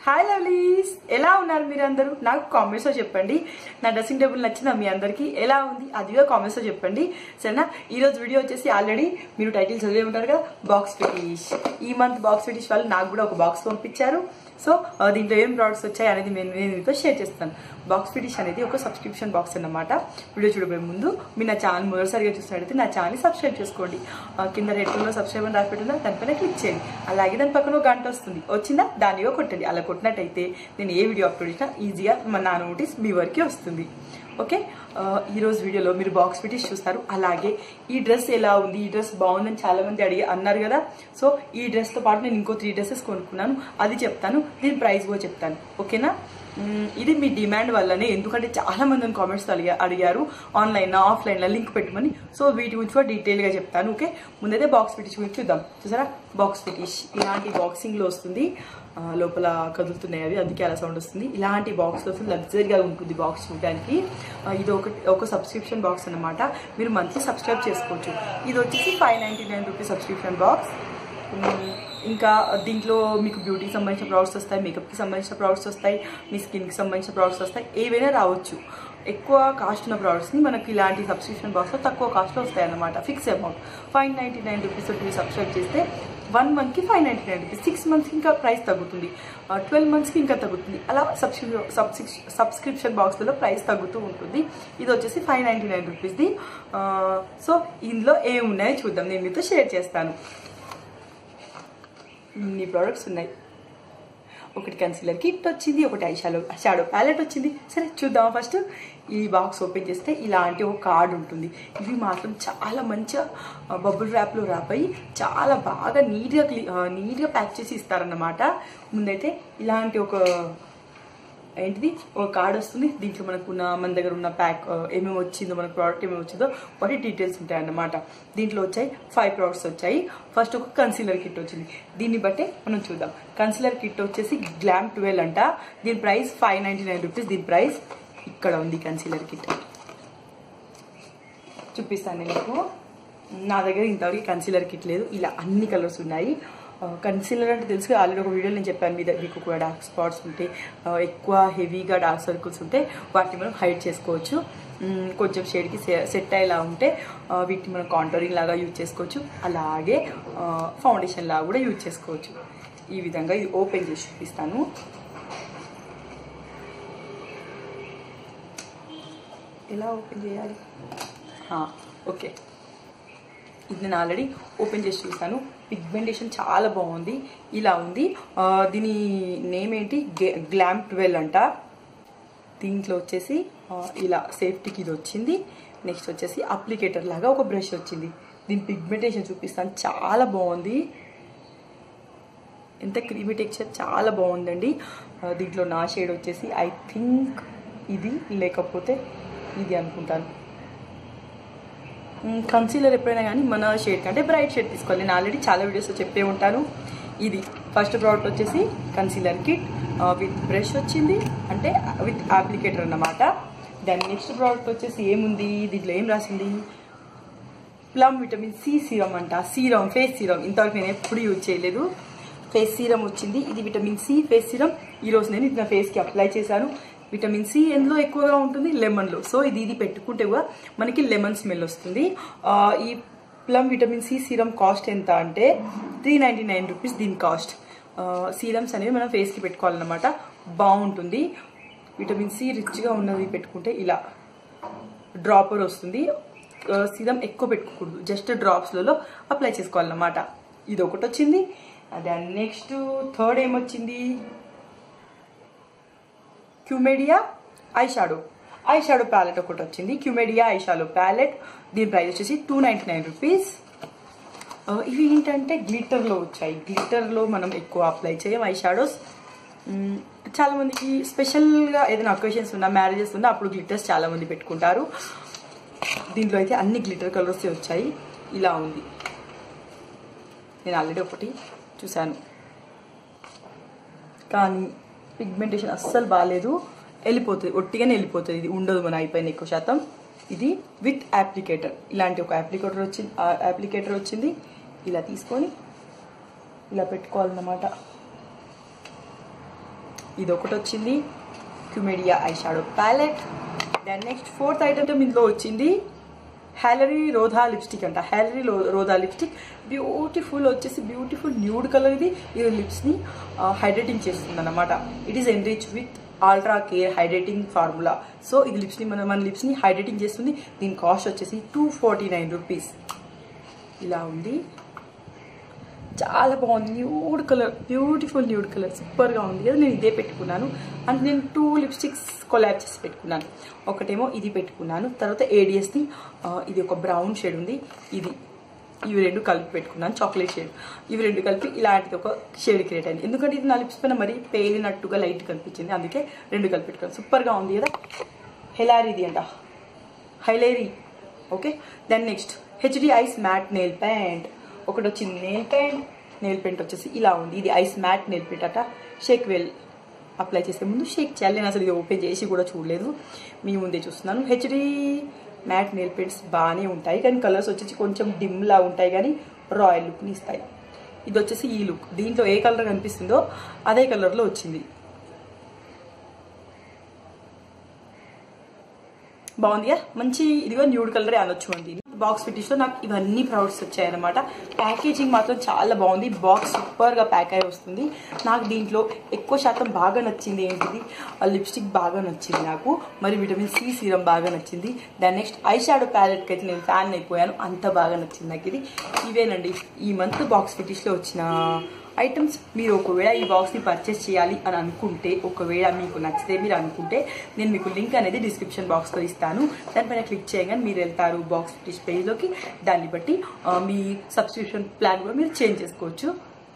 Hi lovelies ఎలా ఉన్నారు మీరు అందరూ నాకు కామెంట్స్లో చెప్పండి నా డ్రెస్సింగ్ టేబుల్ నచ్చిందా మీ అందరికీ ఎలా ఉంది అదిగా కామెంట్స్లో చెప్పండి సరేనా ఈ రోజు వీడియో వచ్చేసి ఆల్రెడీ మీరు టైటిల్ చదివే ఉంటారు కదా బాక్స్ ఫిటిష్ ఈ మంత్ బాక్స్ ఫిటిష్ వాళ్ళు నాకు కూడా ఒక బాక్స్ పంపించారు సో ఆ, దీంట్లో ఏం ప్రోడక్ట్స్ వచ్చాయి అనేది నేను నేను మీతో షేర్ చేస్తాను బాక్స్ ఫిటిష్ అనేది ఒక సబ్స్క్రిప్షన్ బాక్స్ అన్నమాట వీడియో చూడబోయే ముందు మీరు నా ఛానల్ మొదటిసారిగా చూసినట్టయితే నా ఛానల్ సబ్స్క్రైబ్ చేసుకోండి ఆ, కింద రెడ్ కలర్ సబ్స్క్రైబ్ అని రాసిపెట్టిందా దానిపైన క్లిక్ చేయండి అలాగే దాని పక్కన ఒక గంట వస్తుంది వచ్చిందా దానిగా కొట్టండి అలా కొట్టినట్టయితే నేను ఏ వీడియో అప్లోడ్ చేసినా ఈజీగా మన నా నోటీస్ మీ వరకు వస్తుంది ఓకే ఆ, ఈ రోజు వీడియోలో మీరు బాక్స్ ఫిటిష్ చూస్తారు అలాగే ఈ డ్రెస్ ఎలా ఉంది ఈ డ్రెస్ బాగుందని చాలా మంది అడిగి అన్నారు కదా సో ఈ డ్రెస్ తో పాటు నేను ఇంకో త్రీ డ్రెస్సెస్ కొనుక్కున్నాను అది చెప్తాను దీని ప్రైస్ కూడా చెప్తాను ఓకేనా మ్మ్, ఇది మీ డిమాండ్ వల్లనే ఎందుకంటే చాలా మంది కామెంట్స్ అడిగా అడిగారు ఆన్లైన్ ఆఫ్లైన్ లో లింక్ పెట్టమని సో వీటి గురించి కూడా డీటెయిల్ గా చెప్తాను ఓకే ముందైతే బాక్స్ ఫిటిష్ గురించి చూద్దాం చూసారా బాక్స్ ఫిటిష్ ఇలాంటి బాక్సింగ్ లో వస్తుంది ఆ, లోపల కదులుతున్నాయి అవి అందుకే అలా సౌండ్ వస్తుంది ఇలాంటి బాక్స్ వస్తుంది లగ్జరీగా ఉంటుంది బాక్స్ చూడడానికి ఆ, ఇది ఒక ఒక సబ్స్క్రిప్షన్ బాక్స్ అన్నమాట మీరు మంత్లీ సబ్స్క్రైబ్ చేసుకోవచ్చు ఇది వచ్చేసి five ninety nine rupees subscription box మ్మ్. ఇంకా దీంట్లో మీకు బ్యూటీకి సంబంధించిన ప్రోడక్ట్స్ వస్తాయి మేకప్కి సంబంధించిన ప్రోడక్ట్స్ వస్తాయి మీ స్కిన్కి సంబంధించిన ప్రోడక్ట్స్ వస్తాయి ఏవైనా రావచ్చు ఎక్కువ కాస్ట్ ఉన్న ప్రోడక్ట్స్ని మనకి ఇలాంటి సబ్స్క్రిప్షన్ బాక్స్లో తక్కువ కాస్ట్లో వస్తాయి అన్నమాట fix amount five ninety nine rupees మీరు సబ్స్క్రైబ్ చేస్తే వన్ మంత్కి five ninety nine rupees six మంత్స్కి ఇంకా ప్రైస్ తగ్గుతుంది ట్వెల్వ్ మంత్స్కి ఇంకా తగ్గుతుంది అలా సబ్స్క్రిప్షన్ సబ్స్క్రిప్షన్ బాక్స్లలో ప్రైస్ తగ్గుతూ ఉంటుంది ఇది వచ్చేసి ఫైవ్ నైంటీ నైన్ రూపీస్ది సో ఇందులో ఏమున్నాయో చూద్దాం నేను మీతో షేర్ చేస్తాను ఇన్ని ప్రోడక్ట్స్ ఉన్నాయి ఒకటి కన్సీలర్ కిట్ వచ్చింది ఒకటి ఐ షాడో షాడో ప్యాలెట్ వచ్చింది సరే చూద్దాం ఫస్ట్ ఈ బాక్స్ ఓపెన్ చేస్తే ఇలాంటి ఒక కార్డ్ ఉంటుంది ఇవి మాత్రం చాలా మంచిగా బబుల్ ర్యాప్లో ర్యాప్ అయ్యి చాలా బాగా నీట్గా క్లీ నీట్గా ప్యాక్ చేసి ఇస్తారన్నమాట ముందైతే ఇలాంటి ఒక ఏంటిది ఒక కార్డ్ వస్తుంది దీంట్లో మనకు ఉన్న మన దగ్గర ఉన్న ప్యాక్ ఏమేమి వచ్చిందో మన ప్రోడక్ట్ ఏమేమి వచ్చిందో వాటి డీటెయిల్స్ ఉంటాయి అన్నమాట దీంట్లో వచ్చాయి ఫైవ్ ప్రోడక్ట్స్ వచ్చాయి ఫస్ట్ ఒక కన్సీలర్ కిట్ వచ్చింది దీన్ని బట్టే మనం చూద్దాం కన్సీలర్ కిట్ వచ్చేసి గ్లామ్ ట్వెల్వ్ అంట దీని price five ninety nine rupees దీని ప్రైస్ ఇక్కడ ఉంది కన్సీలర్ కిట్ చూపిస్తాను నేను మీకు నా దగ్గర ఇంతవరకు కన్సీలర్ కిట్ లేదు ఇలా అన్ని కలర్స్ ఉన్నాయి కన్సీలర్ అంటే తెలుసు కదా, ఆల్రెడీ ఒక వీడియోలో నేను చెప్పాను మీద మీకు కూడా డార్క్ స్పాట్స్ ఉంటే ఆ, ఎక్కువ హెవీగా డార్క్ సర్కిల్స్ ఉంటే వాటిని మనం హైడ్ చేసుకోవచ్చు మ్, కొంచెం షేడ్కి సెట్ అయ్యేలా ఉంటే ఆ, వీటిని మనం కాంటోరింగ్ లాగా యూజ్ చేసుకోవచ్చు అలాగే ఫౌండేషన్ లాగా కూడా యూజ్ చేసుకోవచ్చు ఈ విధంగా ఇది ఓపెన్ చేసి చూపిస్తాను ఎలా ఓపెన్ చేయాలి ఆ, ఓకే ఇది నేను ఆల్రెడీ ఓపెన్ చేసి చూసాను పిగ్మెంటేషన్ చాలా బాగుంది ఇలా ఉంది ఆ, దీని నేమ్ ఏంటి గ్లామ్ ట్వెల్వ్ అంట దీంట్లో వచ్చేసి ఆ, ఇలా సేఫ్టీకి ఇది వచ్చింది నెక్స్ట్ వచ్చేసి అప్లికేటర్ లాగా ఒక బ్రష్ వచ్చింది దీని పిగ్మెంటేషన్ చూపిస్తాను చాలా బాగుంది ఎంత క్రీమీ టెక్స్చర్ చాలా బాగుందండి ఆ, దీంట్లో నా షేడ్ వచ్చేసి ఐ థింక్ ఇది లేకపోతే ఇది అనుకుంటాను కన్సీలర్ ఎప్పుడైనా కానీ మన షేడ్ కంటే బ్రైట్ షేడ్ తీసుకోవాలి నేను ఆల్రెడీ చాలా వీడియోస్లో చెప్పే ఉంటాను ఇది ఫస్ట్ ప్రోడక్ట్ వచ్చేసి కన్సీలర్ కిట్ విత్ బ్రష్ వచ్చింది అంటే విత్ అప్లికేటర్ అన్నమాట దాని నెక్స్ట్ ప్రోడక్ట్ వచ్చేసి ఏముంది దీంట్లో ఏం రాసింది ప్లమ్ విటమిన్ సి సీరం అంట సీరం ఫేస్ సీరం ఇంతవరకు నేను ఎప్పుడు యూజ్ చేయలేదు ఫేస్ సీరం వచ్చింది ఇది విటమిన్ సి ఫేస్ సీరం ఈరోజు నేను ఇది నా ఫేస్కి అప్లై చేశాను విటమిన్ సి ఎందులో ఎక్కువగా ఉంటుంది లెమన్లో సో ఇది ఇది పెట్టుకుంటే కూడా మనకి లెమన్ స్మెల్ వస్తుంది ఆ, ఈ plum vitamin C serum cost ఎంత అంటే త్రీ నైంటీ నైన్ రూపీస్ దీని కాస్ట్ సీరమ్స్ అనేవి మనం ఫేస్కి పెట్టుకోవాలన్నమాట బాగుంటుంది విటమిన్ సి రిచ్గా ఉన్నది పెట్టుకుంటే ఇలా డ్రాపర్ వస్తుంది సీరం ఎక్కువ పెట్టుకోకూడదు జస్ట్ డ్రాప్స్లలో అప్లై చేసుకోవాలన్నమాట ఇది ఒకటి వచ్చింది దాని నెక్స్ట్ థర్డ్ ఏమొచ్చింది క్యూమెడియా eye shadow eye shadow palette ఒకటి వచ్చింది క్యూమెడియా ఐ షాడో ప్యాలెట్ దీని ప్రైస్ వచ్చేసి టూ నైంటీ నైన్ రూపీస్ ఇవి ఏంటంటే గ్లిటర్లో వచ్చాయి గ్లిటర్లో మనం ఎక్కువ అప్లై చేయం ఐ షాడోస్ చాలా మందికి స్పెషల్గా ఏదైనా అకేషన్స్ ఉన్నా మ్యారేజెస్ ఉన్నా అప్పుడు గ్లిటర్స్ చాలా మంది పెట్టుకుంటారు దీంట్లో అయితే అన్ని గ్లిటర్ కలర్స్ వచ్చాయి ఇలా ఉంది నేను ఆల్రెడీ ఒకటి చూశాను కానీ పిగ్మెంటేషన్ అస్సలు బాగాలేదు వెళ్ళిపోతుంది ఒట్టిగానే వెళ్ళిపోతుంది ఇది ఉండదు మన అయిపోయిన ఎక్కువ శాతం ఇది విత్ అప్లికేటర్ ఇలాంటి ఒక అప్లికేటర్ వచ్చింది అప్లికేటర్ వచ్చింది ఇలా తీసుకొని ఇలా పెట్టుకోవాలన్నమాట ఇది ఒకటి వచ్చింది క్యుమెడియా eye shadow palette then next fourth item ఇందులో వచ్చింది హ్యాలరీ రోధా లిప్స్టిక్ అంట హ్యాలరీ రోధా లిప్స్టిక్ బ్యూటిఫుల్ వచ్చేసి బ్యూటిఫుల్ న్యూడ్ కలర్ ఇది ఇది లిప్స్ని హైడ్రేటింగ్ చేస్తుంది అనమాట it is enrich with ultra care hydrating formula so ఇది లిప్స్ని మన మన లిప్స్ని హైడ్రేటింగ్ చేస్తుంది దీని కాస్ట్ వచ్చేసి టూ ఫార్టీ నైన్ రూపీస్ ఇలా ఉంది చాలా బాగుంది nude colour beautiful nude colour సూపర్గా ఉంది కదా నేను ఇదే పెట్టుకున్నాను అండ్ నేను టూ లిప్స్టిక్స్ కొలాబ్ చేసి పెట్టుకున్నాను ఒకటేమో ఇది పెట్టుకున్నాను తర్వాత ఏడిఎస్ది ఇది ఒక బ్రౌన్ షేడ్ ఉంది ఇది ఇవి రెండు కలిపి పెట్టుకున్నాను చాక్లెట్ షేడ్ ఇవి రెండు కలిపి ఇలాంటిది ఒక షేడ్ క్రియేట్ అయింది ఎందుకంటే ఇది నా లిప్స్ పైన మరీ పేలినట్టుగా లైట్ కనిపించింది అందుకే రెండు కలిపి పెట్టుకున్నాను సూపర్గా ఉంది కదా హెలారీది అంట హైలేరీ okay then next HD ice matte nail paint ఒకటి వచ్చింది నెయిల్ పెయింట్ నెయిల్ పెయింట్ వచ్చేసి ఇలా ఉంది ఇది ఐస్ మ్యాట్ నెయిల్ పెయింట్ అట షేక్ వెల్ అప్లై చేసే ముందు షేక్ చేయాలి నేను అసలు ఇది ఓపెన్ చేసి కూడా చూడలేదు మీ ముందే చూస్తున్నాను హెచ్డి మ్యాట్ నెయిల్ పెయింట్స్ బాగానే ఉంటాయి కానీ కలర్స్ వచ్చేసి కొంచెం డిమ్లా ఉంటాయి కానీ రాయల్ లుక్ని ఇస్తాయి ఇది వచ్చేసి ఈ లుక్ దీంట్లో ఏ కలర్ కనిపిస్తుందో అదే కలర్లో వచ్చింది బాగుందిగా మంచి ఇదిగో న్యూడ్ కలరే అనొచ్చు అండి బాక్స్ ఫిటిష్ లో నాకు ఇవన్నీ ప్రొడక్ట్స్ వచ్చాయన్నమాట ప్యాకేజింగ్ మాత్రం చాలా బాగుంది బాక్స్ సూపర్ గా ప్యాక్ అయి వస్తుంది నాకు దీంట్లో ఎక్కువ శాతం బాగా నచ్చింది ఏంటిది ఆ లిప్స్టిక్ బాగా నచ్చింది నాకు మరి విటమిన్ సి సీరం బాగా నచ్చింది దాని నెక్స్ట్ ఐ షాడో ప్యాలెట్ కి అయితే నేను ఫ్యాన్ అయిపోయాను అంత బాగా నచ్చింది నాకు ఇది ఇవేనండి ఈ మంత్ బాక్స్ ఫిటిష్ లో వచ్చిన ఐటమ్స్ మీరు ఒకవేళ ఈ బాక్స్ని పర్చేస్ చేయాలి అని అనుకుంటే ఒకవేళ మీకు నచ్చితే మీరు అనుకుంటే నేను మీకు లింక్ అనేది డిస్క్రిప్షన్ బాక్స్లో ఇస్తాను దానిపైన క్లిక్ చేయగానే మీరు వెళ్తారు బాక్స్ ఫిటిష్ పేజ్లోకి దాన్ని బట్టి ఆ, మీ సబ్స్క్రిప్షన్ ప్లాన్ కూడా మీరు చేంజ్ చేసుకోవచ్చు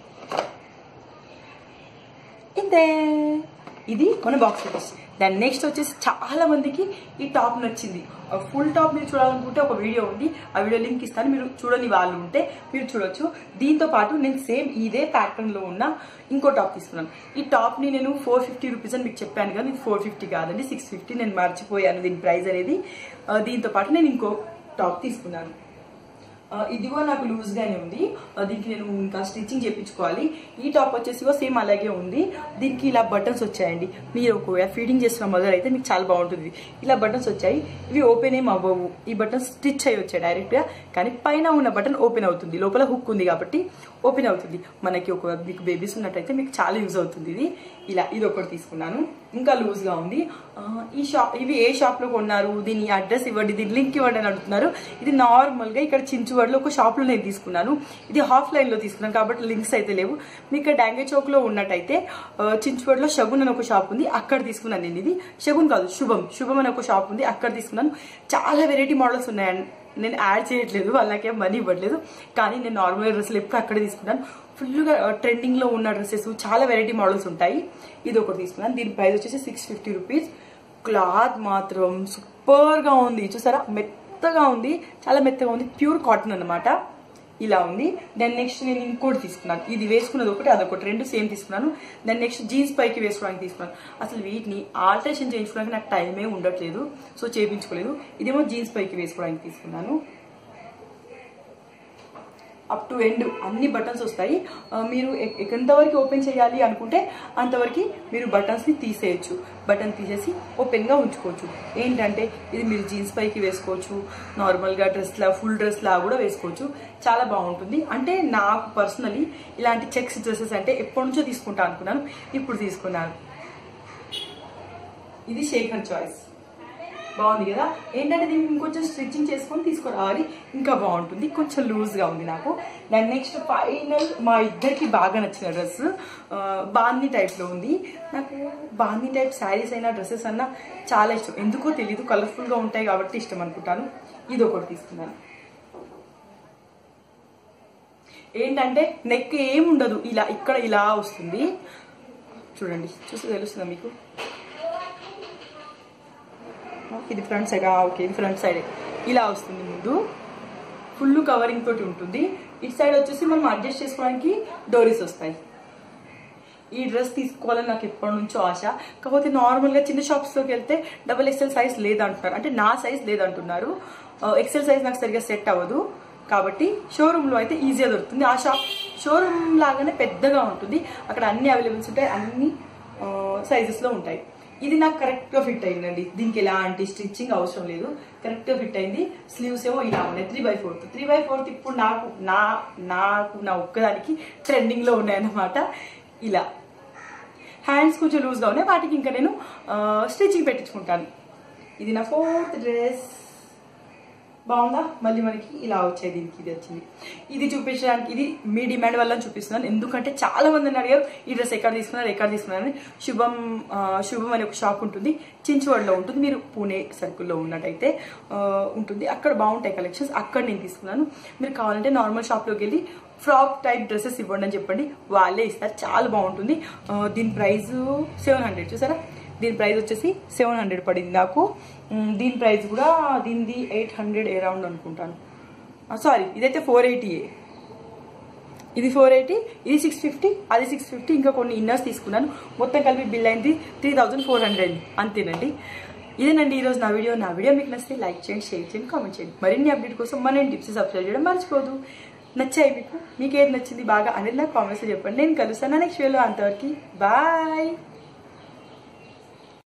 ఇంతే ఇది మన బాక్స్ ఫిటిష్ దాని నెక్స్ట్ వచ్చేసి చాలా మందికి ఈ టాప్ నచ్చింది ఫుల్ టాప్ మీరు చూడాలనుకుంటే ఒక వీడియో ఉంది ఆ వీడియో లింక్ ఇస్తాను మీరు చూడని వాళ్ళు ఉంటే మీరు చూడొచ్చు దీంతో పాటు నేను సేమ్ ఇదే ప్యాటర్న్ లో ఉన్న ఇంకో టాప్ తీసుకున్నాను ఈ టాప్ ని నేను ఫోర్ ఫిఫ్టీ రూపీస్ అని మీకు చెప్పాను కానీ ఇది ఫోర్ ఫిఫ్టీ కాదండి సిక్స్ ఫిఫ్టీ నేను మర్చిపోయాను దీని ప్రైస్ అనేది ఆ, దీంతో పాటు నేను ఇంకో టాప్ తీసుకున్నాను ఆ, ఇది కూడా నాకు లూజ్ గానే ఉంది ఆ, దీనికి నేను ఇంకా స్టిచ్చింగ్ చేయించుకోవాలి ఈ టాప్ వచ్చేసి కూడా సేమ్ అలాగే ఉంది దీనికి ఇలా బటన్స్ వచ్చాయండి మీరు ఒకవేళ ఫీడింగ్ చేస్తున్న మదర్ అయితే మీకు చాలా బాగుంటుంది ఇలా బటన్స్ వచ్చాయి ఇవి ఓపెన్ ఏం అవ్వవు ఈ బటన్స్ స్టిచ్ అయ్యి వచ్చాయి డైరెక్ట్ గా కానీ పైన ఉన్న బటన్ ఓపెన్ అవుతుంది లోపల హుక్ ఉంది కాబట్టి ఓపెన్ అవుతుంది మనకి ఒక మీకు బేబీస్ ఉన్నట్టయితే మీకు చాలా యూజ్ అవుతుంది ఇది ఇలా ఇది ఒకటి తీసుకున్నాను ఇంకా లూజ్ గా ఉంది ఆ, ఈ షాప్ ఇవి ఏ షాప్ లో కొన్నారు దీని అడ్రస్ ఇవ్వండి దీని లింక్ ఇవ్వండి అని అడుగుతున్నారు ఇది నార్మల్ గా ఇక్కడ చించువాడలో ఒక షాప్ లో నేను తీసుకున్నాను ఇది హాఫ్ లైన్ లో తీసుకున్నాను కాబట్టి లింక్స్ అయితే లేవు మీకు ఇక్కడ డాంగే చౌక్ లో ఉన్నట్టయితే ఆ, చించువాడలో షగున్ అని ఒక షాప్ ఉంది అక్కడ తీసుకున్నాను నేను ఇది షగున్ కాదు శుభం శుభం అని ఒక షాప్ ఉంది అక్కడ తీసుకున్నాను చాలా వెరైటీ మోడల్స్ ఉన్నాయండి నేను యాడ్ చేయట్లేదు వాళ్ళకేం మనీ ఇవ్వట్లేదు కానీ నేను నార్మల్ డ్రెస్సులు ఎప్పుడు అక్కడే తీసుకున్నాను ఫుల్గా ట్రెండింగ్ లో ఉన్న డ్రెస్సెస్ చాలా వెరైటీ మోడల్స్ ఉంటాయి ఇది ఒకటి తీసుకున్నాను దీని ప్రైస్ వచ్చేసి సిక్స్ ఫిఫ్టీ రూపీస్ క్లాత్ మాత్రం సూపర్ గా ఉంది చూసారా మెత్తగా ఉంది చాలా మెత్తగా ఉంది ప్యూర్ కాటన్ అన్నమాట ఇలా ఉంది దెన్ నెక్స్ట్ నేను ఇంకోటి తీసుకున్నాను ఇది వేసుకున్నది ఒకటి అదొకటి రెండు సేమ్ తీసుకున్నాను దెన్ నెక్స్ట్ జీన్స్ పైకి వేసుకోవడానికి తీసుకున్నాను అసలు వీటిని ఆల్టరేషన్ చేయించుకోవడానికి నాకు టైమే ఉండట్లేదు సో చేయించుకోలేదు ఇదేమో జీన్స్ పైకి వేసుకోవడానికి తీసుకున్నాను అప్ టు ఎండ్ అన్ని బటన్స్ వస్తాయి ఆ, మీరు ఎ- ఎ- ఎంతవరకు ఓపెన్ చేయాలి అనుకుంటే అంతవరకు మీరు బటన్స్ ని తీసేయచ్చు బటన్ తీసేసి ఓపెన్ గా ఉంచుకోవచ్చు ఏంటంటే ఇది మీరు జీన్స్ పైకి వేసుకోవచ్చు నార్మల్ గా డ్రెస్ లా ఫుల్ డ్రెస్ లా కూడా వేసుకోవచ్చు చాలా బాగుంటుంది అంటే నాకు పర్సనలీ ఇలాంటి చెక్స్ డ్రెస్సెస్ అంటే ఎప్పటి నుంచో తీసుకుంటా అనుకున్నాను ఇప్పుడు తీసుకున్నాను ఇది శేఖర్ చాయిస్ బాగుంది కదా ఏంటంటే దీన్ని ఇంకొంచెం స్టిచ్చింగ్ చేసుకొని తీసుకురావాలి ఇంకా బాగుంటుంది కొంచెం లూజ్ గా ఉంది నాకు దాని నెక్స్ట్ ఫైనల్ మా ఇద్దరికి బాగా నచ్చిన డ్రెస్ బాందీ టైప్ లో ఉంది నాకు బాందీ టైప్ శారీస్ అయినా డ్రెస్సెస్ అన్నా చాలా ఇష్టం ఎందుకో తెలియదు కలర్ఫుల్ గా ఉంటాయి కాబట్టి ఇష్టం అనుకుంటాను ఇది ఒకటి తీసుకున్నాను ఏంటంటే నెక్ ఏం ఉండదు ఇలా ఇక్కడ ఇలా వస్తుంది చూడండి చూస్తే తెలుస్తుందా మీకు ఇది ఫ్రంట్ సైడ్ ఓకే ఇది ఫ్రంట్ సైడ్ ఇలా వస్తుంది ముందు ఫుల్ కవరింగ్ తోటి ఉంటుంది ఇటు సైడ్ వచ్చేసి మనం అడ్జస్ట్ చేసుకోవడానికి డోరీస్ వస్తాయి ఈ డ్రెస్ తీసుకోవాలని నాకు ఎప్పటి నుంచో ఆశ కాకపోతే నార్మల్ గా చిన్న షాప్స్ లోకి వెళ్తే డబుల్ ఎక్సెల్ సైజ్ లేదంటున్నారు అంటే నా సైజ్ లేదంటున్నారు ఎక్సెల్ సైజ్ నాకు సరిగ్గా సెట్ అవ్వదు కాబట్టి షోరూమ్ లో అయితే ఈజీగా దొరుకుతుంది ఆ షాప్ షోరూమ్ లాగానే పెద్దగా ఉంటుంది అక్కడ అన్ని అవైలబుల్స్ ఉంటాయి అన్ని సైజెస్లో ఉంటాయి ఇది నాకు కరెక్ట్గా ఫిట్ అయిందండి దీనికి ఎలాంటి స్టిచ్చింగ్ అవసరం లేదు కరెక్ట్గా ఫిట్ అయింది స్లీవ్స్ ఏమో ఇలా ఉన్నాయి three by fourth three by fourth ఇప్పుడు నాకు నా నాకు నా ఒక్కదానికి ట్రెండింగ్లో ఉన్నాయన్నమాట ఇలా హ్యాండ్స్ కొంచెం లూజ్గా ఉన్నాయి వాటికి ఇంకా నేను స్టిచ్చింగ్ పెట్టించుకుంటాను ఇది నా ఫోర్త్ డ్రెస్ బాగుందా మళ్ళీ మనకి ఇలా వచ్చాయి దీనికి ఇది వచ్చింది ఇది చూపించడానికి ఇది మీ డిమాండ్ వల్ల చూపిస్తున్నాను ఎందుకంటే చాలా మంది నన్ను అడిగారు ఈ డ్రెస్ ఎక్కడ తీసుకున్నారు ఎక్కడ తీసుకున్నారు శుభం ఆ, శుభం అనే ఒక షాప్ ఉంటుంది చించువాడలో ఉంటుంది మీరు పూణే సర్కిల్లో ఉన్నట్టయితే ఆ, ఉంటుంది అక్కడ బాగుంటాయి కలెక్షన్స్ అక్కడ నేను తీసుకున్నాను మీరు కావాలంటే నార్మల్ షాప్లోకి వెళ్ళి ఫ్రాక్ టైప్ డ్రెస్సెస్ ఇవ్వండి అని చెప్పండి వాళ్ళే ఇస్తారు చాలా బాగుంటుంది ఆ, దీని ప్రైస్ సెవెన్ హండ్రెడ్ చూసారా దీని ప్రైస్ వచ్చేసి సెవెన్ హండ్రెడ్ పడింది నాకు మ్, దీని ప్రైస్ కూడా దీనిది ఎయిట్ హండ్రెడ్ అరౌండ్ అనుకుంటాను సారీ ఇదైతే ఫోర్ ఎయిటీయే ఇది ఫోర్ ఎయిటీ ఇది సిక్స్ ఫిఫ్టీ అది సిక్స్ ఫిఫ్టీ ఇంకా కొన్ని ఇన్నర్స్ తీసుకున్నాను మొత్తం కలిపి బిల్ అయింది త్రీ థౌజండ్ ఫోర్ హండ్రెడ్ అంతేనండి ఇదేనండి ఈరోజు నా వీడియో నా వీడియో మీకు నచ్చితే లైక్ చేయండి షేర్ చేయండి కామెంట్ చేయండి మరిన్ని అప్డేట్ కోసం మన టిప్స్ సబ్స్క్రైబ్ చేయడం మర్చిపోదు నచ్చాయి మీకు మీకు ఏది నచ్చింది బాగా అనేది నాకు కామెంట్స్లో చెప్పండి నేను కలుస్తాను నెక్స్ట్ వీడియోలో అంతవరకు బాయ్